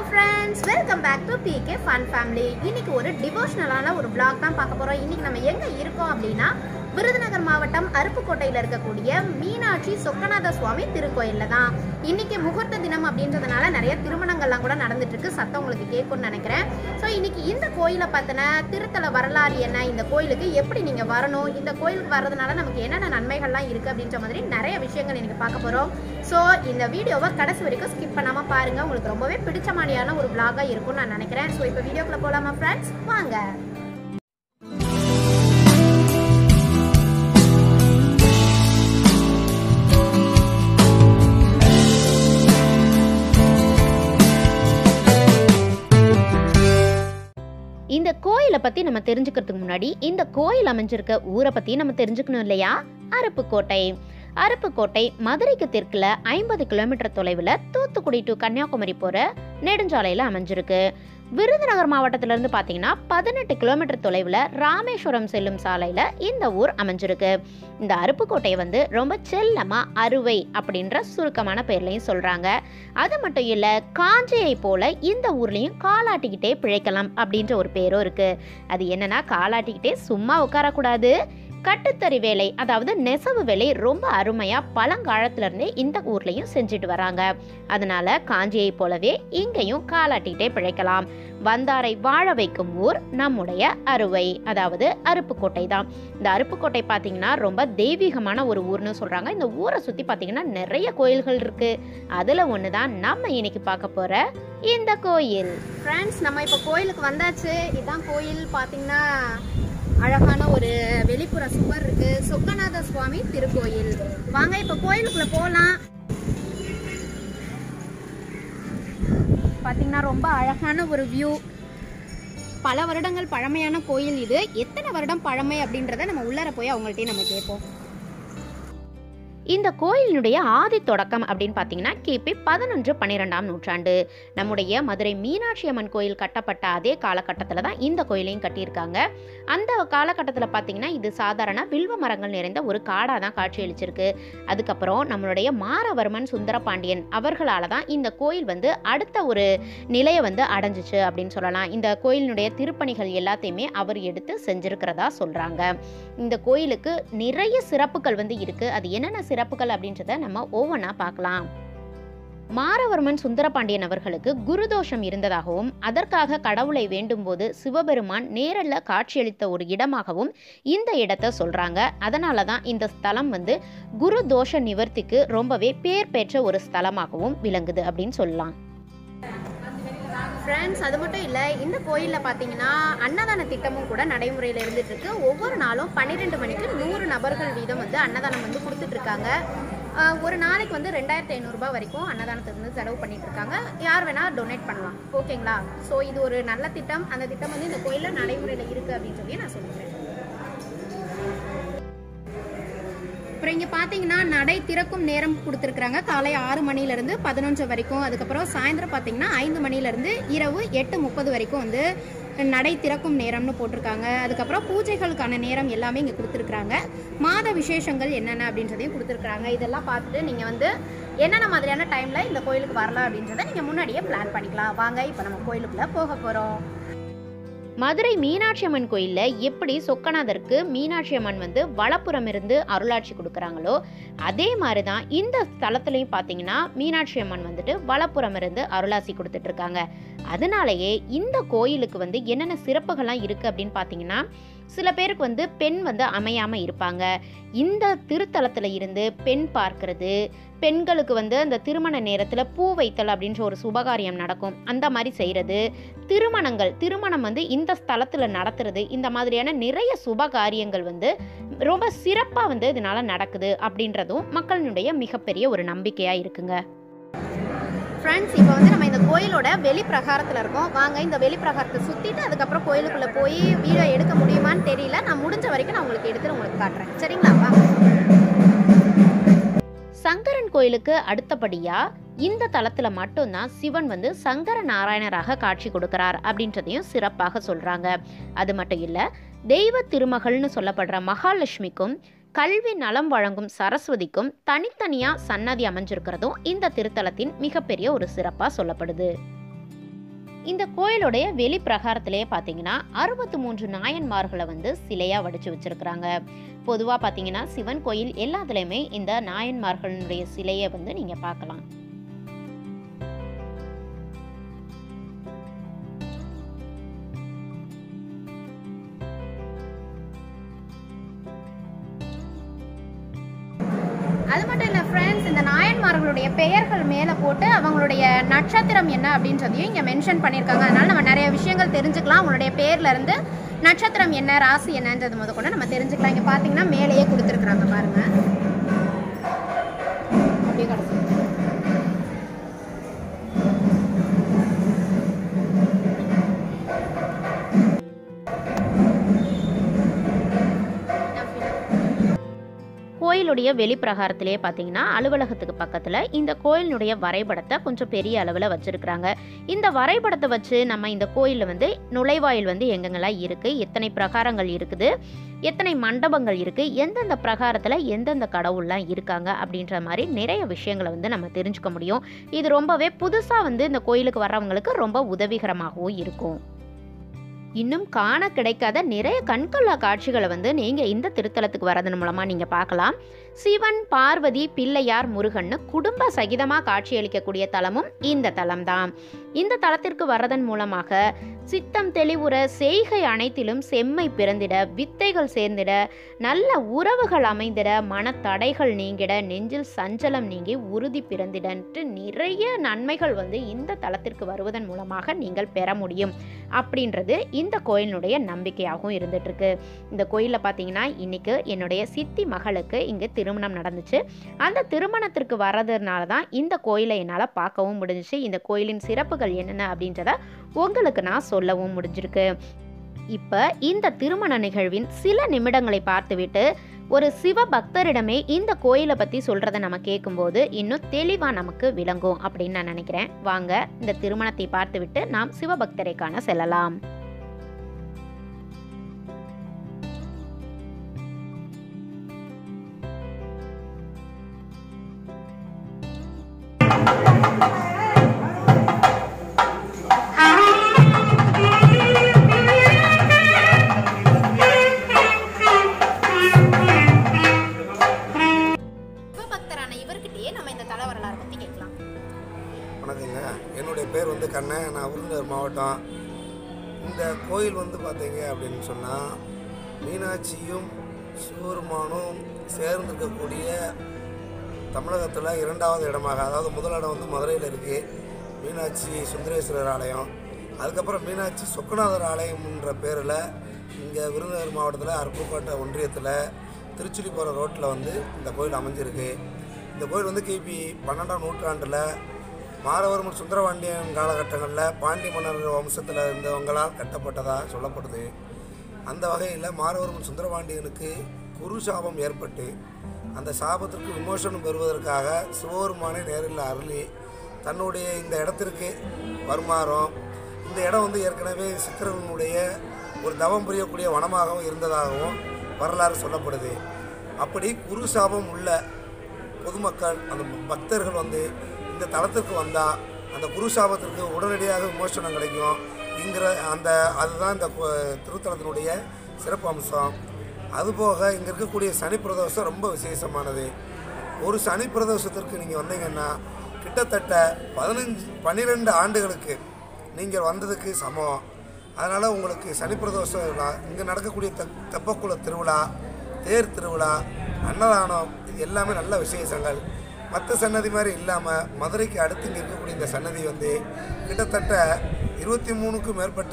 Friends welcome back to PK fun family இன்னைக்கு ஒரு டிவோஷனலான ஒரு vlog தான் பார்க்க போறோம் இன்னைக்கு நம்ம எங்க இருக்கோம் அப்படின்னா விருதுநகர் மாவட்டம் அருப்புக்கோட்டையில இருக்கக்கூடிய மீனாட்சி சொக்கநாத சுவாமி திருக்கோயில்ல தான் இன்னைக்கு முகூர்த்த தினம் அப்படின்றதுனால நிறைய திருமணங்கள்லாம் கூட நடந்துட்டு இருக்கு சத்தம் உங்களுக்கு கேட்கும்னு நினைக்கிறேன் ஸோ இன்னைக்கு இந்த கோயிலை பத்தின திருத்தல வரலாறு என்ன இந்த கோயிலுக்கு எப்படி நீங்க வரணும் இந்த கோயிலுக்கு வர்றதுனால நமக்கு என்னென்ன நன்மைகள்லாம் இருக்கு அப்படின்ற மாதிரி நிறைய விஷயங்கள் இன்னைக்கு பார்க்க போறோம் ஸோ இந்த வீடியோவை கடைசி வரைக்கும் ஸ்கிப் பண்ணாம பாருங்க உங்களுக்கு ரொம்பவே பிடிச்ச மாதிரியான ஒரு vlog-ஆ இருக்கும்னு நான் நினைக்கிறேன் ஸோ இப்போ வீடியோக்குள்ள போலாமா ஃப்ரெண்ட்ஸ் வாங்க இந்த கோயிலை பத்தி நம்ம தெரிஞ்சுக்கிறதுக்கு முன்னாடி இந்த கோயில் அமைஞ்சிருக்க ஊரை பத்தி நம்ம தெரிஞ்சுக்கணும் இல்லையா அருப்புக்கோட்டை அருப்புக்கோட்டை மதுரைக்கு தெற்குல ஐம்பது கிலோமீட்டர் தொலைவில் தூத்துக்குடி டு கன்னியாகுமரி போற நெடுஞ்சாலையில அமைஞ்சிருக்கு விருதுநகர் மாவட்டத்துல இருந்து பாத்தீங்கன்னா பதினெட்டு கிலோமீட்டர் தொலைவில் ராமேஸ்வரம் செல்லும் சாலையில இந்த ஊர் அமைஞ்சிருக்கு இந்த அருப்புக்கோட்டையை வந்து ரொம்ப செல்லமா அறுவை அப்படின்ற சுருக்கமான பேர்லையும் சொல்றாங்க அது மட்டும் இல்ல காஞ்சியை போல இந்த ஊர்லயும் காலாட்டிக்கிட்டே பிழைக்கலாம் அப்படின்ற ஒரு பேரும் இருக்கு அது என்னன்னா காலாட்டிக்கிட்டே சும்மா உட்காரக்கூடாது கட்டுத்தறி வேலை அதாவது நெசவு வேலை ரொம்ப அருமையா பழங்காலத்துல இருந்தே இந்த ஊர்லயும் செஞ்சுட்டு வராங்க அதனால காஞ்சியை போலவே இங்கேயும் காலாட்டிக்கிட்டே பிழைக்கலாம் வந்தாரை வாழ வைக்கும் ஊர் நம்முடைய அறுவை அதாவது அருப்புக்கோட்டை தான் இந்த அருப்புக்கோட்டை பார்த்தீங்கன்னா ரொம்ப தெய்வீகமான ஒரு ஊர்னு சொல்றாங்க இந்த ஊரை சுத்தி பார்த்தீங்கன்னா நிறைய கோயில்கள் இருக்கு அதுல ஒன்று தான் நம்ம இன்னைக்கு பார்க்க போற இந்த கோயில் ஃப்ரெண்ட்ஸ் நம்ம இப்போ கோயிலுக்கு வந்தாச்சு இதான் கோயில் பார்த்தீங்கன்னா அழகான ஒரு வெளிப்புற சுவர் இருக்கு சொக்கநாத சுவாமி திருக்கோயில் வாங்க இப்போ கோயிலுக்குள்ள போகலாம் பார்த்தீங்கன்னா ரொம்ப அழகான ஒரு வியூ பல வருடங்கள் பழமையான கோயில் இது எத்தனை வருடம் பழமை அப்படின்றத நம்ம உள்ளர போய் அவங்கள்ட்டயே நம்ம கேட்போம் இந்த கோயிலினுடைய ஆதி தொடக்கம் அப்படின்னு பார்த்தீங்கன்னா கிபி பதினொன்று பன்னிரெண்டாம் நூற்றாண்டு நம்முடைய மதுரை மீனாட்சி அம்மன் கோயில் கட்டப்பட்ட அதே காலகட்டத்தில் தான் இந்த கோயிலையும் கட்டியிருக்காங்க அந்த காலகட்டத்தில் பார்த்தீங்கன்னா இது சாதாரண வில்வ மரங்கள் நிறைந்த ஒரு காடாக தான் காட்சியளிச்சிருக்கு அதுக்கப்புறம் நம்மளுடைய மாரவர்மன் சுந்தரபாண்டியன் அவர்களால் தான் இந்த கோயில் வந்து அடுத்த ஒரு நிலையை வந்து அடைஞ்சிச்சு அப்படின்னு சொல்லலாம் இந்த கோயிலினுடைய திருப்பணிகள் எல்லாத்தையுமே அவர் எடுத்து செஞ்சிருக்கிறதா சொல்கிறாங்க இந்த கோயிலுக்கு நிறைய சிறப்புகள் வந்து இருக்கு அது என்னென்ன சிறப்புகள் அப்படின்றத நம்ம ஒவ்வொன்றா பார்க்கலாம் மாரவர்மன் சுந்தரபாண்டியன் அவர்களுக்கு குருதோஷம் இருந்ததாகவும் அதற்காக கடவுளை வேண்டும்போது சிவபெருமான் நேரல்ல காட்சியளித்த ஒரு இடமாகவும் இந்த இடத்தை சொல்றாங்க அதனால தான் இந்த ஸ்தலம் வந்து குரு தோஷ நிவர்த்திக்கு ரொம்பவே பேர் பெற்ற ஒரு ஸ்தலமாகவும் விளங்குது அப்படின்னு சொல்லலாம் ஃப்ரெண்ட்ஸ் அது மட்டும் இல்லை இந்த கோயிலில் பார்த்தீங்கன்னா அன்னதான திட்டமும் கூட நடைமுறையில் இருந்துட்டு இருக்கு ஒவ்வொரு நாளும் பன்னிரெண்டு மணிக்கு நூறு நபர்கள் வீதம் வந்து அன்னதானம் வந்து கொடுத்துட்டு இருக்காங்க ஆஹ் ஒரு நாளைக்கு வந்து ரெண்டாயிரத்தி ஐநூறுரூபா வரைக்கும் அன்னதானத்துக்கு வந்து செலவு பண்ணிட்டு இருக்காங்க யார் வேணால் டொனேட் பண்ணலாம் ஓகேங்களா ஸோ இது ஒரு நல்ல திட்டம் அந்த திட்டம் வந்து இந்த கோயிலில் நடைமுறையில் இருக்குது அப்படின்னு சொல்லி நான் சொல்லிக்கிறேன் அப்புறம் இங்கே பார்த்தீங்கன்னா நடை திறக்கும் நேரம் கொடுத்துருக்குறாங்க காலை ஆறு மணிலேருந்து பதினொன்று வரைக்கும் அதுக்கப்புறம் சாயந்தரம் பார்த்தீங்கன்னா ஐந்து மணிலேருந்து இரவு எட்டு முப்பது வரைக்கும் வந்து நடை திறக்கும் நேரம்னு போட்டிருக்காங்க அதுக்கப்புறம் பூஜைகளுக்கான நேரம் எல்லாமே இங்கே கொடுத்துருக்குறாங்க மாத விசேஷங்கள் என்னென்ன அப்படின்றதையும் கொடுத்துருக்குறாங்க இதெல்லாம் பார்த்துட்டு நீங்கள் வந்து என்னென்ன மாதிரியான டைமில் இந்த கோயிலுக்கு வரலாம் அப்படின்றத நீங்கள் முன்னாடியே பிளான் பண்ணிக்கலாம் வாங்க இப்போ நம்ம கோயிலுக்குள்ளே போக போகிறோம் மதுரை மீனாட்சி அம்மன் கோயில்ல எப்படி சொக்கநாதருக்கு மீனாட்சி அம்மன் வந்து வலப்புறம் இருந்து அருளாட்சி கொடுக்குறாங்களோ அதே மாதிரி தான் இந்த ஸ்தலத்துலையும் பார்த்தீங்கன்னா மீனாட்சி அம்மன் வந்துட்டு வலப்புறம் இருந்து அருளாசி கொடுத்துட்டு இருக்காங்க அதனாலேயே இந்த கோயிலுக்கு வந்து என்னென்ன சிறப்புகள்லாம் இருக்கு அப்படின்னு பார்த்தீங்கன்னா சில பேருக்கு வந்து பெண் வந்து அமையாம இருப்பாங்க இந்த திருத்தலத்துல இருந்து பெண் பார்க்கிறது பெண்களுக்கு வந்து அந்த திருமண நேரத்துல பூ வைத்தல் அப்படின்ற ஒரு சுபகாரியம் நடக்கும் அந்த மாதிரி செய்யறது திருமணங்கள் திருமணம் வந்து இந்த ஸ்தலத்துல நடத்துறது இந்த மாதிரியான நிறைய சுப காரியங்கள் வந்து ரொம்ப சிறப்பா வந்து இதனால நடக்குது அப்படின்றதும் மக்களினுடைய மிகப்பெரிய ஒரு நம்பிக்கையா இருக்குங்க ஃப்ரெண்ட்ஸ் இப்போ வந்து நம்ம இந்த கோயிலோட வெளி பிரகாரத்தில் இருக்கோம் வாங்க இந்த வெளி பிரகாரத்தை சுற்றிட்டு அதுக்கப்புறம் கோயிலுக்குள்ளே போய் வீடியோ எடுக்க முடியுமான்னு தெரியல நான் முடிஞ்ச வரைக்கும் நான் உங்களுக்கு எடுத்து உங்களுக்கு காட்டுறேன் சரிங்களா வாங்க சங்கரன் கோயிலுக்கு அடுத்தபடியா இந்த தலத்துல மட்டும்தான் சிவன் வந்து சங்கர நாராயணராக காட்சி கொடுக்கிறார் அப்படின்றதையும் சிறப்பாக சொல்றாங்க அது மட்டும் இல்ல தெய்வ திருமகள்னு சொல்லப்படுற மகாலட்சுமிக்கும் கல்வி நலம் வழங்கும் சரஸ்வதிக்கும் தனித்தனியா சன்னதி அமைஞ்சிருக்கிறதும் இந்த திருத்தலத்தின் மிகப்பெரிய ஒரு சிறப்பா சொல்லப்படுது இந்த கோயிலுடைய வெளி பிரகாரத்திலேயே பார்த்தீங்கன்னா அறுபத்தி மூன்று நாயன்மார்களை வந்து சிலையாக வடிச்சு வச்சிருக்கிறாங்க பொதுவாக பார்த்தீங்கன்னா சிவன் கோயில் எல்லாத்துலேயுமே இந்த நாயன்மார்களுடைய சிலையை வந்து நீங்கள் பார்க்கலாம் அது மட்டும் இல்லை ஃப்ரெண்ட்ஸ் இந்த நாயன்மார்களுடைய பெயர்கள் மேலே போட்டு அவங்களுடைய நட்சத்திரம் என்ன அப்படின்றதையும் இங்கே மென்ஷன் பண்ணியிருக்காங்க அதனால நம்ம நிறைய விஷயங்கள் தெரிஞ்சுக்கலாம் அவங்களுடைய பேர்ல இருந்து நட்சத்திரம் என்ன ராசி என்னன்றது முத கொண்டு நம்ம தெரிஞ்சுக்கலாம் இங்கே பார்த்தீங்கன்னா மேலேயே கொடுத்துருக்குறாங்க பாருங்க அப்படியே கிடக்கு. கோயிலுடைய வெளிப்பிரகாரத்திலேயே பார்த்தீங்கன்னா அலுவலகத்துக்கு பக்கத்தில் இந்த கோயிலினுடைய வரைபடத்தை கொஞ்சம் பெரிய அளவில் வச்சுருக்கிறாங்க இந்த வரைபடத்தை வச்சு நம்ம இந்த கோயிலில் வந்து நுழைவாயில் வந்து எங்கெங்கெல்லாம் இருக்குது எத்தனை பிரகாரங்கள் இருக்குது எத்தனை மண்டபங்கள் இருக்குது எந்தெந்த பிரகாரத்தில் எந்தெந்த கடவுள்லாம் இருக்காங்க அப்படின்ற மாதிரி நிறைய விஷயங்களை வந்து நம்ம தெரிஞ்சுக்க முடியும் இது ரொம்பவே புதுசாக வந்து இந்த கோயிலுக்கு வர்றவங்களுக்கு ரொம்ப உதவிகரமாகவும் இருக்கும் இன்னும் காண கிடைக்காத நிறைய கண்கொள்ளா காட்சிகளை வந்து நீங்கள் இந்த திருத்தலத்துக்கு வரதன் மூலமாக நீங்கள் பார்க்கலாம் சிவன் பார்வதி பிள்ளையார் முருகன்னு குடும்ப சகிதமாக காட்சியளிக்கக்கூடிய தலமும் இந்த தலம்தான் இந்த தலத்திற்கு வர்றதன் மூலமாக சித்தம் தெளிவுற செய்கை அனைத்திலும் செம்மை பிறந்திட வித்தைகள் சேர்ந்திட நல்ல உறவுகள் அமைந்திட மனத்தடைகள் நீங்கிட நெஞ்சில் சஞ்சலம் நீங்கி உறுதி பிறந்திடன்ட்டு நிறைய நன்மைகள் வந்து இந்த தலத்திற்கு வருவதன் மூலமாக நீங்கள் பெற முடியும் அப்படின்றது இந்த கோயிலினுடைய நம்பிக்கையாகவும் இருந்துட்டு இருக்கு இந்த கோயிலில் பார்த்தீங்கன்னா இன்னைக்கு என்னுடைய சித்தி மகளுக்கு இங்கே திருமணம் நடந்துச்சு அந்த திருமணத்திற்கு வர்றதுனால தான் இந்த கோயிலை என்னால் பார்க்கவும் முடிஞ்சிச்சு இந்த கோயிலின் சிறப்புகள் என்னென்ன அப்படின்றத உங்களுக்கு நான் சொல்லவும் முடிஞ்சிருக்கு இப்போ இந்த திருமண நிகழ்வின் சில நிமிடங்களை பார்த்துவிட்டு ஒரு சிவ பக்தரிடமே இந்த கோயிலை பற்றி சொல்கிறத நம்ம கேட்கும்போது இன்னும் தெளிவாக நமக்கு விளங்கும் அப்படின்னு நான் நினைக்கிறேன் வாங்க இந்த திருமணத்தை பார்த்துவிட்டு நாம் சிவபக்தரை காண செல்லலாம் சிவபக்தரான இவர்கிட்டயே நம்ம இந்த தல வரலாறு பற்றி கேட்கலாம் வணக்கங்க என்னுடைய பேர் வந்து கண்ணன் நான் விருதுநகர் மாவட்டம் இந்த கோயில் வந்து பார்த்தீங்க அப்படின்னு சொன்னால் மீனாட்சியும் சிவபெருமானும் சேர்ந்திருக்கக்கூடிய தமிழகத்தில் இரண்டாவது இடமாக அதாவது முதல் இடம் வந்து மதுரையில் இருக்குது மீனாட்சி சுந்தரேஸ்வரர் ஆலயம் அதுக்கப்புறம் மீனாட்சி சொக்கநாதர் ஆலயம்ன்ற பேரில் இங்கே விருதுநகர் மாவட்டத்தில் அருப்புக்கோட்டை ஒன்றியத்தில் திருச்சுழி போகிற ரோட்டில் வந்து இந்த கோயில் அமைஞ்சிருக்கு இந்த கோயில் வந்து கிபி பன்னெண்டாம் நூற்றாண்டில் மாரவர்மன் சுந்தரபாண்டியன் காலகட்டங்களில் பாண்டிய மன்னர் வம்சத்தில் இருந்தவங்களால் கட்டப்பட்டதாக சொல்லப்படுது அந்த வகையில் மாரவர்மன் சுந்தரபாண்டியனுக்கு குரு சாபம் ஏற்பட்டு அந்த சாபத்திற்கு விமோசனம் பெறுவதற்காக சிவபெருமானை நேரில் அருளி தன்னுடைய இந்த இடத்திற்கு வருமாறும் இந்த இடம் வந்து ஏற்கனவே சித்திரனுடைய ஒரு தவம் புரியக்கூடிய வனமாகவும் இருந்ததாகவும் வரலாறு சொல்லப்படுது அப்படி குரு சாபம் உள்ள பொதுமக்கள் அந்த பக்தர்கள் வந்து இந்த தலத்திற்கு வந்தால் அந்த குரு சாபத்திற்கு உடனடியாக விமோசனம் கிடைக்கும் இங்கிற அந்த அதுதான் இந்த கோ- திருத்தலத்தினுடைய சிறப்பு அம்சம் அதுபோக இங்கே இருக்கக்கூடிய சனி பிரதோஷம் ரொம்ப விசேஷமானது ஒரு சனி பிரதோஷத்திற்கு நீங்கள் வந்தீங்கன்னா கிட்டத்தட்ட பதினஞ்சு பன்னிரெண்டு ஆண்டுகளுக்கு நீங்கள் வந்ததுக்கு சமம் அதனால் உங்களுக்கு சனி பிரதோஷம் இங்கே நடக்கக்கூடிய தெ தெப்பக்குள திருவிழா தேர் திருவிழா அன்னதானம் இது எல்லாமே நல்ல விசேஷங்கள் மற்ற சன்னதி மாதிரி இல்லாமல் மதுரைக்கு அடுத்து இங்கே இருக்கக்கூடிய இந்த சன்னதி வந்து கிட்டத்தட்ட இருபத்தி மூணுக்கும் மேற்பட்ட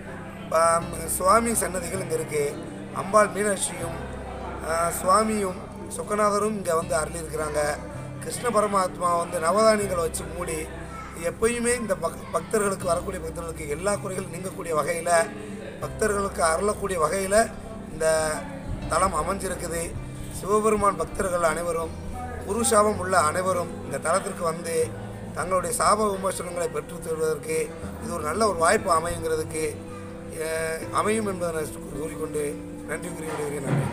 ஆம், சுவாமி சன்னதிகள் இங்கே இருக்குது அம்பாள் மீனாட்சியும் ஆ, சுவாமியும் சொக்கநாதரும் இங்கே வந்து அருளியிருக்கிறாங்க கிருஷ்ண பரமாத்மா வந்து நவதானியங்களை வச்சு மூடி எப்பயுமே இந்த பக் பக்தர்களுக்கு வரக்கூடிய பக்தர்களுக்கு எல்லா குறைகளும் நீங்கக்கூடிய வகையில் பக்தர்களுக்கு அருளக்கூடிய வகையில் இந்த தலம் அமைஞ்சிருக்குது சிவபெருமான் பக்தர்கள் அனைவரும் குரு சாபம் உள்ள அனைவரும் இந்த தலத்திற்கு வந்து தங்களுடைய சாப விமர்சனங்களை பெற்றுத் தருவதற்கு இது ஒரு நல்ல ஒரு வாய்ப்பு அமையுங்கிறதுக்கு அஹ், அமையும் என்பதை நான் கூறிக்கொண்டு நன்றி கூறி விடுகிறேன் நன்றி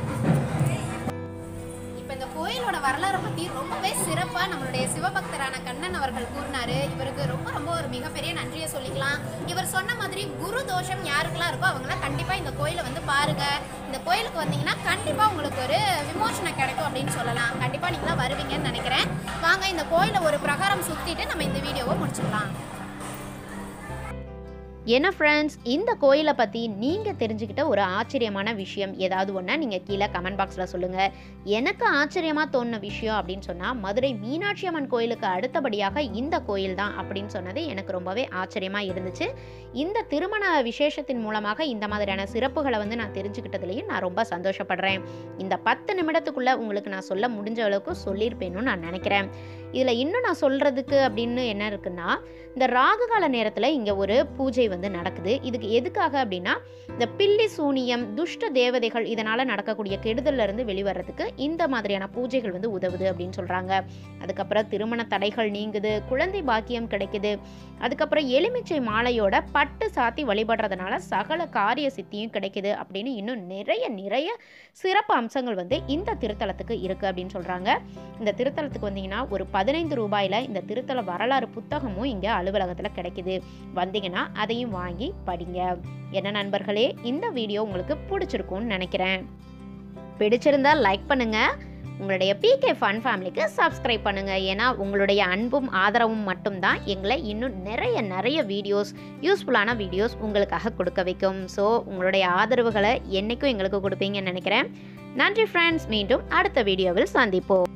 இப்போ இந்த கோயிலோட வரலாறை பற்றி ரொம்பவே சிறப்பாக நம்மளுடைய சிவபக்தரான கண்ணன் அவர்கள் கூறினாரு இவருக்கு ரொம்ப ரொம்ப ஒரு மிகப்பெரிய நன்றியை சொல்லிக்கலாம் இவர் சொன்ன மாதிரி குரு தோஷம் யாருக்கெல்லாம் இருக்கோ அவங்களாம் கண்டிப்பாக இந்த கோயிலை வந்து பாருங்க இந்த கோயிலுக்கு வந்தீங்கன்னா கண்டிப்பாக உங்களுக்கு ஒரு விமோசனம் கிடைக்கும் அப்படின்னு சொல்லலாம் கண்டிப்பாக நீங்களாம் வருவீங்கன்னு நினைக்கிறேன் வாங்க இந்த கோயிலை ஒரு பிரகாரம் சுற்றிட்டு நம்ம இந்த வீடியோவை முடிச்சிடலாம் என்ன ஃப்ரெண்ட்ஸ் இந்த கோயிலை பற்றி நீங்கள் தெரிஞ்சுக்கிட்ட ஒரு ஆச்சரியமான விஷயம் ஏதாவது ஒன்றா நீங்கள் கீழே கமெண்ட் பாக்ஸில் சொல்லுங்கள் எனக்கு ஆச்சரியமாக தோணுன விஷயம் அப்படின்னு சொன்னால் மதுரை மீனாட்சி அம்மன் கோயிலுக்கு அடுத்தபடியாக இந்த கோயில் தான் அப்படின்னு சொன்னது எனக்கு ரொம்பவே ஆச்சரியமாக இருந்துச்சு இந்த திருமண விசேஷத்தின் மூலமாக இந்த மாதிரியான சிறப்புகளை வந்து நான் தெரிஞ்சுக்கிட்டதுலையும் நான் ரொம்ப சந்தோஷப்படுறேன் இந்த பத்து நிமிடத்துக்குள்ளே உங்களுக்கு நான் சொல்ல முடிஞ்ச அளவுக்கு சொல்லியிருப்பேன்னு நான் நினைக்கிறேன் இதில் இன்னும் நான் சொல்கிறதுக்கு அப்படின்னு என்ன இருக்குன்னா இந்த ராகு கால நேரத்தில் இங்கே ஒரு பூஜை வந்து நடக்குது இதுக்கு எதுக்காக அப்படின்னா இந்த பில்லி சூனியம் துஷ்ட தேவதைகள் இதனால் நடக்கக்கூடிய கெடுதல்ல இருந்து வெளிவரதுக்கு இந்த மாதிரியான பூஜைகள் வந்து உதவுது அப்படின்னு சொல்கிறாங்க அதுக்கப்புறம் திருமண தடைகள் நீங்குது குழந்தை பாக்கியம் கிடைக்குது அதுக்கப்புறம் எலுமிச்சை மாலையோட பட்டு சாத்தி வழிபடுறதுனால சகல காரிய சித்தியும் கிடைக்குது அப்படின்னு இன்னும் நிறைய நிறைய சிறப்பு அம்சங்கள் வந்து இந்த திருத்தலத்துக்கு இருக்குது அப்படின்னு சொல்கிறாங்க இந்த திருத்தலத்துக்கு வந்தீங்கன்னா ஒரு பதினைந்து ரூபாயில் இந்த திருத்தல வரலாறு புத்தகமும் இங்கே அலுவலகத்தில் கிடைக்குது வந்தீங்கன்னா அதையும் வாங்கி படிங்க என்ன நண்பர்களே இந்த வீடியோ உங்களுக்கு பிடிச்சிருக்கும்னு நினைக்கிறேன் பிடிச்சிருந்தா லைக் பண்ணுங்க உங்களுடைய பிகே ஃபன் ஃபேமிலிக்கு சப்ஸ்கிரைப் பண்ணுங்க ஏன்னா உங்களுடைய அன்பும் ஆதரவும் மட்டும்தான் எங்களை இன்னும் நிறைய நிறைய வீடியோஸ் யூஸ்ஃபுல்லான வீடியோஸ் உங்களுக்காக கொடுக்க வைக்கும் ஸோ உங்களுடைய ஆதரவுகளை என்னைக்கும் எங்களுக்கு கொடுப்பீங்கன்னு நினைக்கிறேன் நன்றி ஃப்ரெண்ட்ஸ் மீண்டும் அடுத்த வீடியோவில் சந்திப்போம்